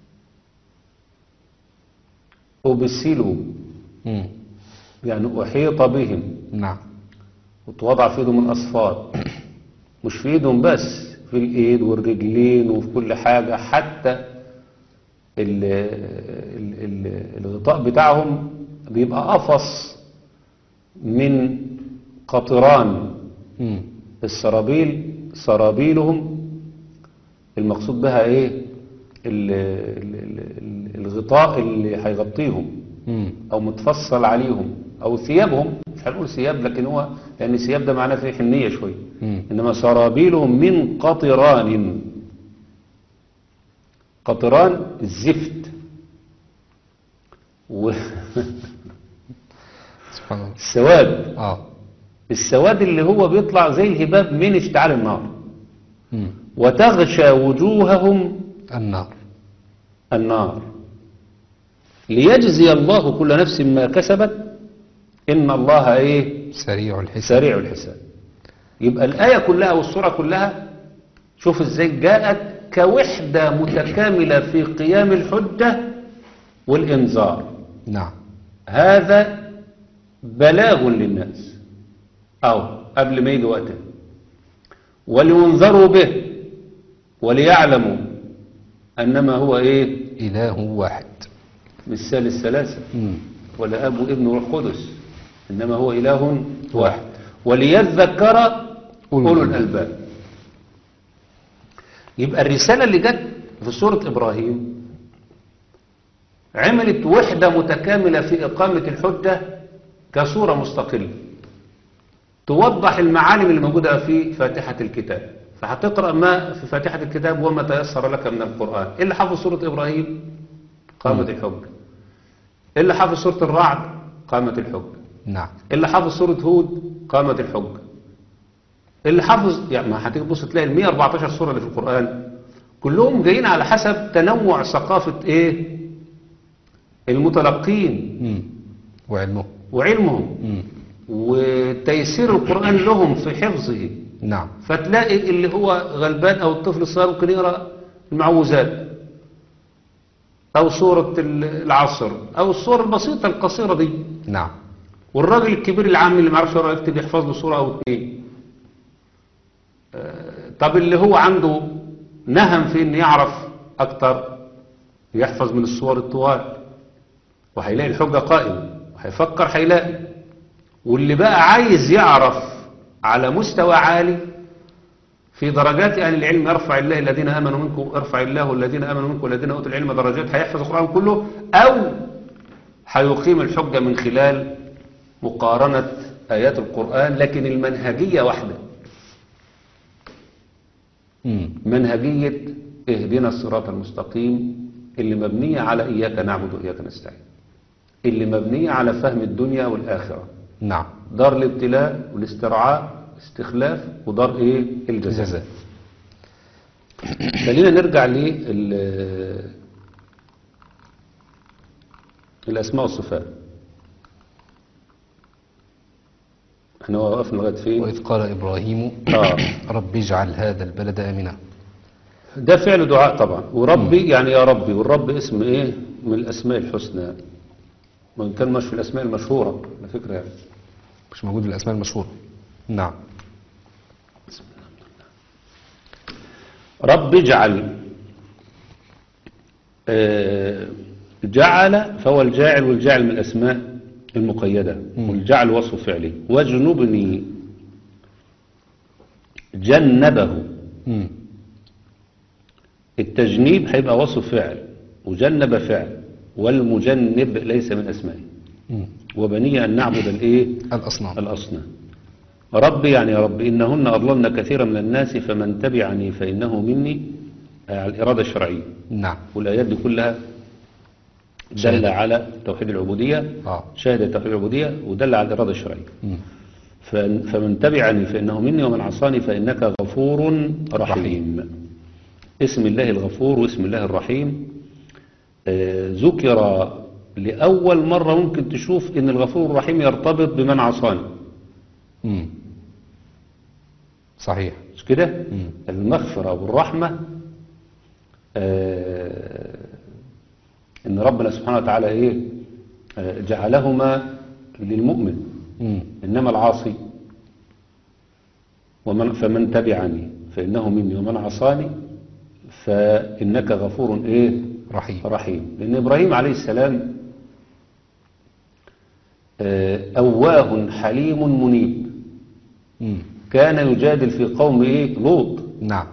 أبسلوا مم. يعني أحيط بهم نعم وتوضع في ايدهم الاصفاد مش في ايدهم بس في الايد والرجلين وفي كل حاجة حتى ال ال ال الغطاء بتاعهم بيبقى قفص من قطران مم. السرابيل سرابيلهم المقصود بها ايه ال ال ال الغطاء اللي هيغطيهم مم. او متفصل عليهم او ثيابهم مش هنقول ثياب لكن هو لان الثياب ده معناه فيه حنيه شويه مم. انما سرابيلهم من قطران قطران الزفت سبحان الله والسواد اه السواد اللي هو بيطلع زي الهباب من اشتعال النار مم. وتغشى وجوههم النار النار ليجزي الله كل نفس ما كسبت إن الله إيه سريع الحساب سريع الحساب يبقى الآية كلها والسورة كلها شوف ازاي جاءت كوحدة متكاملة في قيام الحجة والإنذار نعم هذا بلاغ للناس أو قبل ما يجي وقته ولينذروا به وليعلموا أنما هو إيه إله واحد مثال الثلاثة مم. ولا أب وابن وروح قدس إنما هو إله واحد وليذكر أولو الألباب يبقى الرسالة اللي جت في سورة إبراهيم عملت وحدة متكاملة في إقامة الحجة كصورة مستقلة توضح المعالم اللي موجودة في فاتحة الكتاب فهتقرأ ما في فاتحة الكتاب وما تيسر لك من القرآن إيه اللي حافظ سورة إبراهيم قامت الحجة إيه اللي حافظ سورة الرعد قامت الحجة نعم اللي حافظ سورة هود قامت الحجة اللي حافظ يعني ما هتيجي تبص تلاقي ال 114 سورة اللي في القرآن كلهم جايين على حسب تنوع ثقافة ايه المتلقين مم. وعلمه وعلمهم مم. وتيسير القرآن لهم في حفظه نعم فتلاقي اللي هو غلبان او الطفل الصغير ممكن يقرأ المعوذات او سورة العصر او السور البسيطة القصيرة دي نعم والراجل الكبير العام اللي ما يعرفش يقرا يكتب يحفظ له سوره او اتنين آه، طب اللي هو عنده نهم في ان يعرف اكتر يحفظ من الصور الطوال وهيلاقي الحجة قائمة وهيفكر هيلاقي واللي بقى عايز يعرف على مستوى عالي في درجات أهل العلم يرفع الله الذين آمنوا منكم يرفع الله الذين آمنوا منكم والذين أوتوا العلم درجات هيحفظ القرآن كله أو هيقيم الحجة من خلال مقارنة آيات القرآن لكن المنهجية واحدة مم. منهجية اهدنا الصراط المستقيم اللي مبنية على إياك نعبد وإياك نستعين اللي مبنية على فهم الدنيا والآخرة نعم دار الابتلاء والاسترعاء استخلاف ودار ايه الجزاء الجزاء خلينا نرجع لل الأسماء والصفات احنا وقفنا لغاية فين وإذ قال إبراهيم آه. رب اجعل هذا البلد آمنا ده فعل دعاء طبعا وربي يعني يا ربي والرب اسم ايه من الأسماء الحسنى وإن كان مش في الأسماء المشهورة على فكرة يعني مش موجود في الأسماء المشهورة نعم رب اجعل آه، جعل فهو الجاعل والجاعل من الأسماء المقيدة والجعل وصف فعله واجنبني جنبه مم. التجنيب هيبقى وصف فعل وجنب فعل والمجنب ليس من أسمائه مم. وبني أن نعبد الإيه الأصنام الأصنام ربي يعني يا رب إنهن أضللن كثيرا من الناس فمن تبعني فإنه مني آه، على الإرادة الشرعية نعم والآيات دي كلها دل شهد. على توحيد العبودية آه. شهد توحيد العبودية ودل على الإرادة الشرعية مم. فن- فمن تبعني فإنه مني ومن عصاني فإنك غفور رحيم اسم الله الغفور واسم الله الرحيم آه، ذكر لأول مرة ممكن تشوف إن الغفور الرحيم يرتبط بمن عصاني مم. صحيح مش كده مم. المغفرة والرحمة آه، إن ربنا سبحانه وتعالى إيه آه، جعلهما للمؤمن مم. إنما العاصي ومن فمن تبعني فإنه مني ومن عصاني فإنك غفور إيه رحيم رحيم لأن إبراهيم عليه السلام آه، أواه حليم منيب مم. كان يجادل في قوم إيه لوط نعم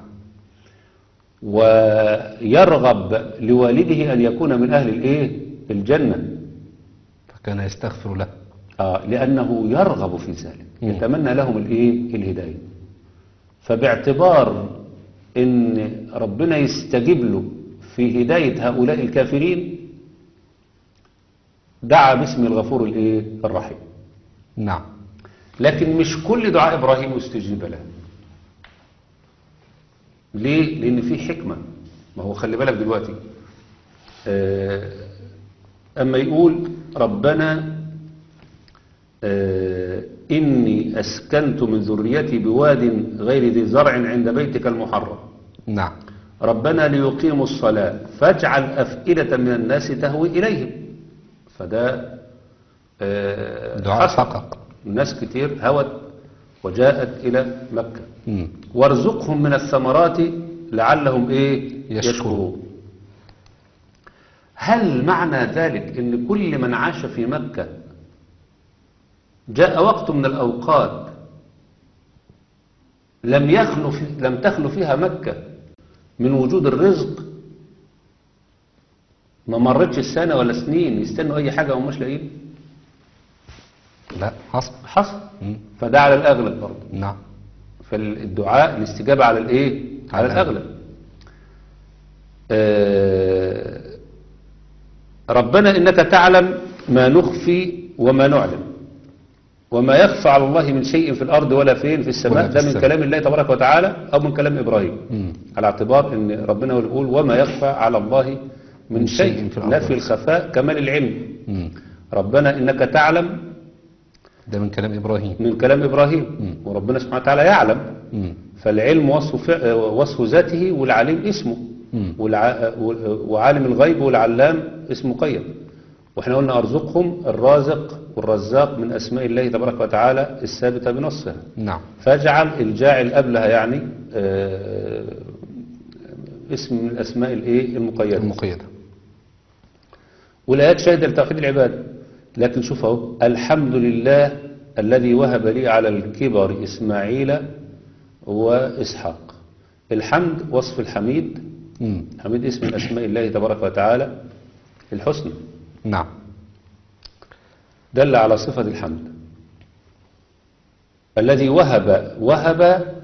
ويرغب لوالده أن يكون من أهل الإيه الجنة فكان يستغفر له آه لأنه يرغب في ذلك مم. يتمنى لهم الإيه الهداية فباعتبار إن ربنا يستجيب له في هداية هؤلاء الكافرين دعا باسم الغفور الإيه الرحيم نعم لكن مش كل دعاء إبراهيم استجيب له ليه؟ لأن في حكمة ما هو خلي بالك دلوقتي آه، أما يقول ربنا آه، إني أسكنت من ذريتي بواد غير ذي زرع عند بيتك المحرم نعم ربنا ليقيموا الصلاة فاجعل أفئدة من الناس تهوي إليهم فده آه، دعاء حصل. حقق ناس كتير هوت وجاءت إلى مكة مم. وارزقهم من الثمرات لعلهم إيه يشكرون. هل معنى ذلك ان كل من عاش في مكة جاء وقت من الأوقات لم يخلو في لم تخلو فيها مكة من وجود الرزق ما مرتش السنة ولا سنين يستنوا أي حاجة ومش لاقيين لا حصل حصل مم. فده على الأغلب برضه نعم فالدعاء الاستجابة على الايه على على الأغلب آه، ربنا إنك تعلم ما نخفي وما نعلم وما يخفى على الله من شيء في الأرض ولا فين في السماء ولا في ده من السماء. كلام الله تبارك وتعالى أو من كلام إبراهيم مم. على اعتبار ان ربنا هو اللي بيقول وما يخفى على الله من من شيء شيء في الأرض نفي الخفاء كمال العلم مم. ربنا إنك تعلم ده من كلام إبراهيم من كلام إبراهيم وربنا سبحانه وتعالى يعلم مم. فالعلم وصف فع- وصف ذاته والعليم اسمه مم. والع... وعالم الغيب والعلام اسم مقيد واحنا قلنا ارزقهم الرازق والرزاق من اسماء الله تبارك وتعالى الثابته بنصها نعم فاجعل الجاعل قبلها يعني آه، اسم من الاسماء الايه المقيده المقيدة والآيات شاهدة لتوحيد العبادة لكن شوف اهو الحمد لله الذي وهب لي على الكبر إسماعيل وإسحاق الحمد وصف الحميد مم. حميد اسم من أسماء الله تبارك وتعالى الحسنى نعم دل على صفة الحمد الذي وهب وهب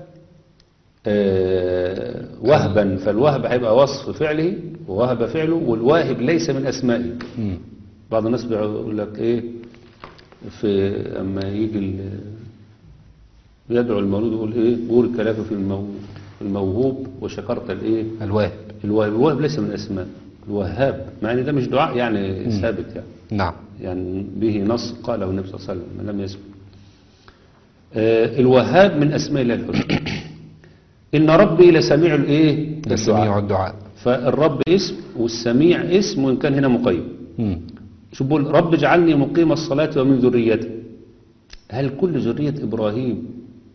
آه، وهبا فالوهب هيبقى وصف فعله ووهب فعله والواهب ليس من أسمائه مم. بعض الناس بيقول لك ايه في اما يجي ال- يدعو المولود يقول ايه بورك لك في المو في الموهوب وشكرت الايه الواهب الواهب الواهب ليس من الاسماء الوهاب مع ان ده مش دعاء يعني ثابت يعني نعم يعني به نص قاله النبي صلى الله عليه وسلم من لم يسمع آه الوهاب من اسماء الله الحسنى ان ربي لسميع الايه ده سميع الدعاء فالرب اسم والسميع اسم وان كان هنا مقيد مم. شوف بقول رب اجعلني مقيم الصلاة ومن ذريتي هل كل ذرية إبراهيم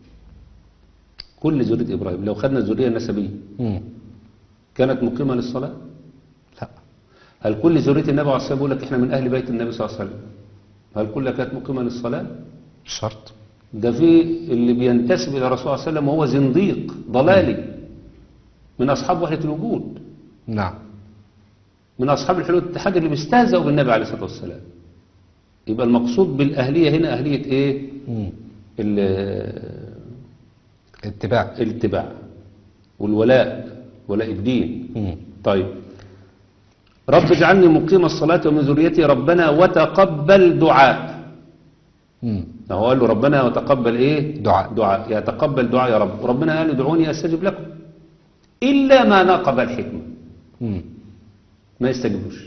كل ذرية إبراهيم لو خدنا الذرية النسبية مم. كانت مقيمة للصلاة لا هل كل ذرية النبي عليه الصلاة والسلام يقول لك إحنا من أهل بيت النبي صلى الله عليه وسلم هل كلها كانت مقيمة للصلاة مش شرط ده في اللي بينتسب إلى الرسول صلى الله عليه وسلم وهو زنديق ضلالي من أصحاب وحدة الوجود نعم من أصحاب الحلول الاتحاد اللي بيستهزئوا بالنبي عليه الصلاة والسلام يبقى المقصود بالأهلية هنا أهلية إيه مم. ال- اتباع الاتباع والولاء ولاء الدين مم. طيب رب اجعلني مقيم الصلاة ومن ذريتي ربنا وتقبل دعاء مم. هو قال له ربنا وتقبل ايه دعاء. دعاء يتقبل دعاء يا رب ربنا قال ادعوني استجب لكم الا ما ناقض الحكمه مم. ما يستجيبوش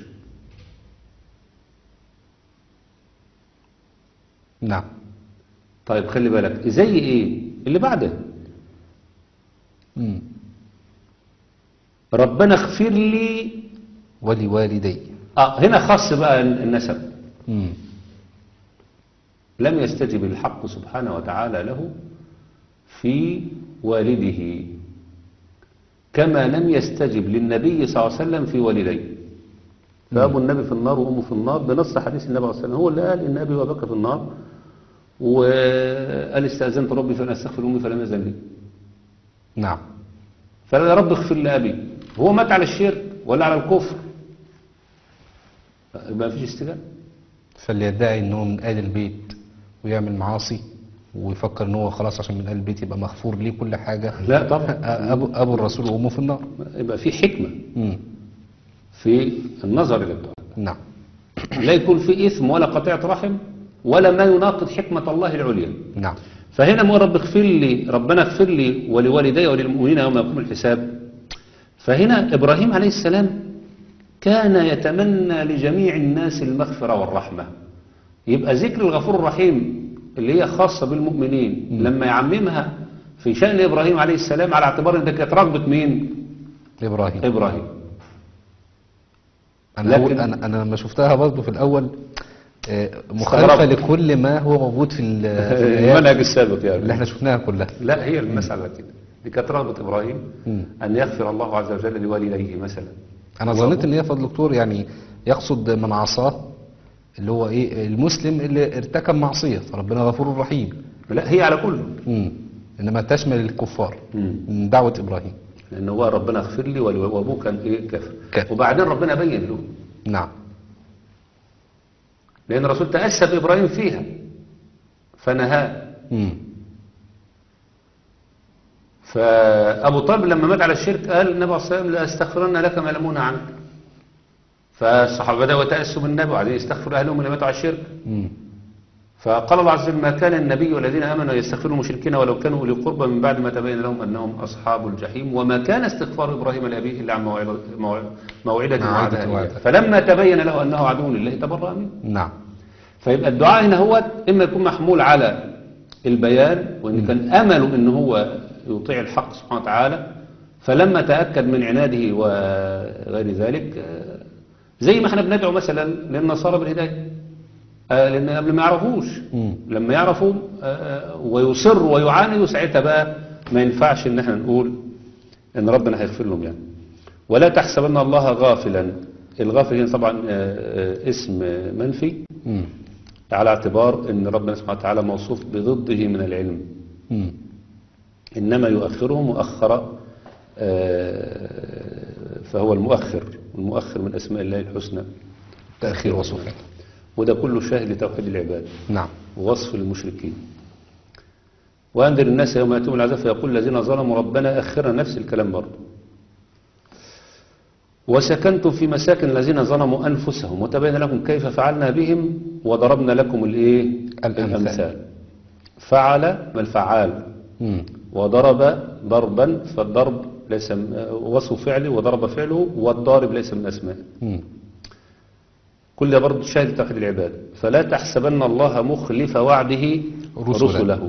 نعم طيب خلي بالك زي ايه اللي بعده مم. ربنا اغفر لي ولوالدي اه هنا خاص بقى النسب مم. لم يستجب الحق سبحانه وتعالى له في والده كما لم يستجب للنبي صلى الله عليه وسلم في والديه فأبو النبي في النار وأمه في النار بنص حديث النبي صلى الله عليه وسلم هو اللي قال إن أبي وأباك في النار وقال استأذنت ربي فأنا أستغفر أمي فلم يزل لي نعم فقال يا رب اغفر لأبي هو مات على الشرك ولا على الكفر ما فيش استجابة فاللي يدعي ان هو من آل البيت ويعمل معاصي ويفكر ان هو خلاص عشان من آل البيت يبقى مغفور ليه كل حاجة لا طبعا أبو, أبو الرسول وأمه في النار يبقى في حكمة مم. في النظر إلى الدعاء نعم لا يكون في إثم ولا قطيعة رحم ولا ما يناقض حكمة الله العليا نعم فهنا ما رب اغفر لي ربنا اغفر لي ولوالدي وللمؤمنين يوم يقوم الحساب فهنا إبراهيم عليه السلام كان يتمنى لجميع الناس المغفرة والرحمة يبقى ذكر الغفور الرحيم اللي هي خاصة بالمؤمنين لما يعممها في شأن إبراهيم عليه السلام على اعتبار ان ده كانت رغبة مين؟ إبراهيم إبراهيم أنا, لكن- أول أنا, أنا لما شفتها برضه في الأول آه، مخالفة استغربت. لكل ما هو موجود في, ال- في الآيات المنهج السابق اللي يعني احنا شفناها كلها لا هي المسألة كده دي كانت رغبة إبراهيم مم. أن يغفر الله عز وجل لوالديه مثلا أنا ظنيت إن هي فضل دكتور يعني يقصد من عصاه اللي هو إيه المسلم اللي ارتكب معصية فربنا غفور رحيم لا هي على كله مم. إنما تشمل الكفار مم. من دعوة إبراهيم لأن هو ربنا اغفر لي ولو- وأبوه كان إيه كافر كافر. وبعدين ربنا بين له نعم لأن الرسول تأسى بإبراهيم فيها فنهاه مم. فأبو طالب لما مات على الشرك قال النبي عليه الصلاة والسلام لا أستغفرن لك ما لمون عنك فالصحابة بدأوا يتأسوا بالنبي وبعدين يستغفروا أهلهم اللي ماتوا على الشرك مم. فقال الله عز وجل ما كان النبي والذين آمنوا يستغفروا المشركين ولو كانوا أولي قربى من بعد ما تبين لهم أنهم أصحاب الجحيم وما كان استغفار إبراهيم لأبيه إلا عن موعظة موع- موعدة موعدة وعدها إياه. وعدها. فلما تبين له أنه عدو لله تبرأ منه نعم فيبقى الدعاء هنا هو إما يكون محمول على البيان وإن كان أمله إن هو يطيع الحق سبحانه وتعالى فلما تأكد من عناده وغير ذلك آه، زي ما احنا بندعو مثلا للنصارى بالهداية آه، لأن قبل ما يعرفوش مم. لما يعرفوا آه، ويصر ويعاندوا ساعتها بقى ما ينفعش ان احنا نقول ان ربنا هيغفر لهم يعني ولا تحسبن الله غافلا الغافل هنا طبعا آه، آه، اسم منفي مم. على اعتبار ان ربنا سبحانه وتعالى موصوف بضده من العلم مم. إنما يؤخره مؤخرة آه، فهو المؤخر والمؤخر من أسماء الله الحسنى تأخير وصفه وده كله شاهد لتوحيد العباد نعم ووصف للمشركين وأنذر الناس يوم يأتيهم العذاب فيقول الذين ظلموا ربنا أخرنا نفس الكلام برضه وسكنتم في مساكن الذين ظلموا أنفسهم وتبين لكم كيف فعلنا بهم وضربنا لكم الإيه الأمثال. فعل ما الفعال مم. وضرب ضربا فالضرب ليس م- وصف فعله وضرب فعله والضارب ليس من أسماء مم. كل ده برضه شاهد توحيد العباد فلا تحسبن الله مخلف وعده رسله. رسله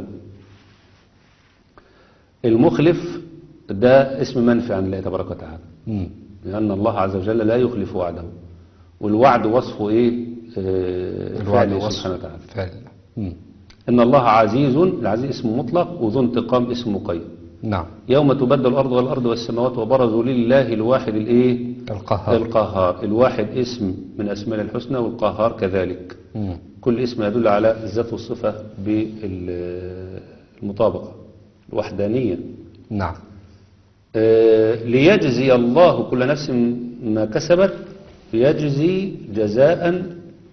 المخلف ده اسم منفي عن الله تبارك وتعالى مم. لأن الله عز وجل لا يخلف وعده والوعد وصفه إيه آه، الوعد فعله وصف سبحانه وتعالى فعل مم. إن الله عزيز العزيز اسم مطلق وذو انتقام اسم مقيد نعم يوم تبدل الأرض والأرض والسماوات وبرزوا لله الواحد الإيه القهار القهار الواحد اسم من أسماء الحسنى والقهار كذلك مم. كل اسم يدل على الذات والصفة بالمطابقة الوحدانية نعم آه، ليجزي الله كل نفس ما كسبت يجزي جزاء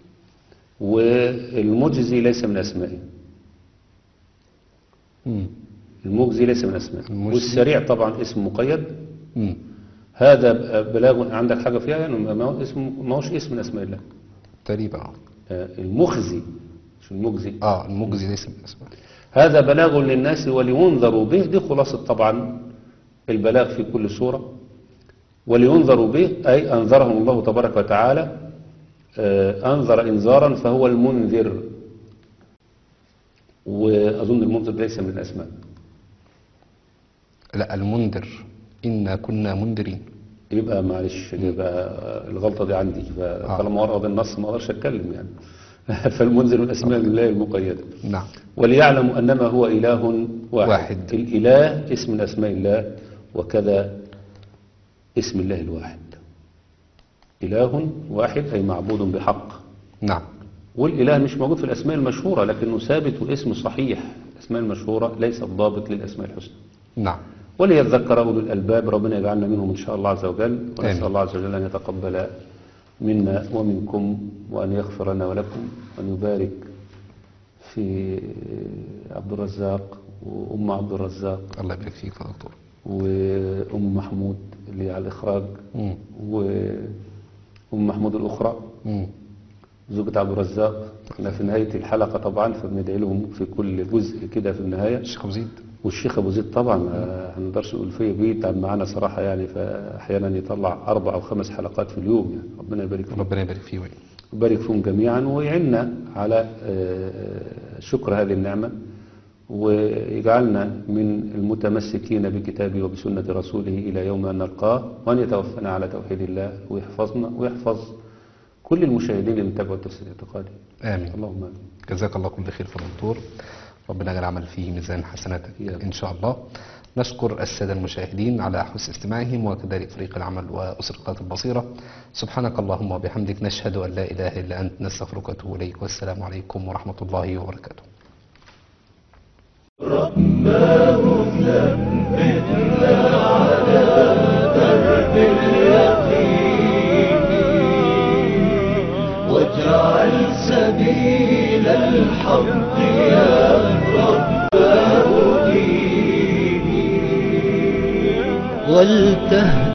والمجزي ليس من أسمائه مم. المجزي ليس من أسمائه المجزي. والسريع طبعا اسم مقيد مم. هذا بلاغ عندك حاجة فيها يعني ما هو اسم ما هوش اسم من أسماء الله تقريبا آه. آه، المخزي شو المجزي اه المجزي ليس من الاسماء هذا بلاغ للناس ولينذروا به دي خلاصة طبعا البلاغ في كل سورة ولينذروا به أي أنذرهم الله تبارك وتعالى آه، أنذر إنذارا فهو المنذر وأظن المنذر ليس من الأسماء لا المنذر إنا كنا منذرين يبقى معلش يبقى الغلطة دي عندي فطالما ورقة النص ما أقدرش أتكلم يعني فالمنذر من أسماء الله المقيدة نعم وليعلموا أنما هو إله واحد, واحد. الإله اسم من أسماء الله وكذا اسم الله الواحد إله واحد أي معبود بحق نعم والإله مش موجود في الأسماء المشهورة لكنه ثابت واسم صحيح الأسماء المشهورة ليست ضابط للأسماء الحسنى نعم وليذكر أولو الألباب ربنا يجعلنا منهم إن شاء الله عز وجل آمين. ونسأل الله عز وجل أن يتقبل منا ومنكم وأن يغفر لنا ولكم وأن يبارك في عبد الرزاق وأم عبد الرزاق الله يبارك فيك يا دكتور وأم محمود اللي على الإخراج مم. وأم محمود الأخرى مم. زوجة عبد الرزاق احنا في نهاية الحلقة طبعا فبندعي لهم في كل جزء كده في النهاية الشيخ أبو زيد والشيخ ابو زيد طبعا ما هنقدرش نقول فيه بيتعب معانا صراحه يعني فاحيانا يطلع اربع او خمس حلقات في اليوم يعني ربنا يبارك فيه ربنا يبارك فيه وياه. ويبارك فيهم جميعا ويعيننا على آه، شكر هذه النعمه ويجعلنا من المتمسكين بكتابه وبسنه رسوله الى يوم ان نلقاه وان يتوفنا على توحيد الله ويحفظنا ويحفظ كل المشاهدين اللي تابعوا التفسير الاعتقادي آمين اللهم امين جزاك الله كل خير في الدكتور ربنا يجعل العمل فيه ميزان حسناتك يا رب. إن شاء الله نشكر السادة المشاهدين على حسن استماعهم وكذلك فريق العمل وأسر قناة البصيرة سبحانك اللهم وبحمدك نشهد أن لا إله إلا أنت نستغفرك ونتوب إليك والسلام عليكم ورحمة الله وبركاته واجعل سبيل الحق يا رب هديني ولتهدي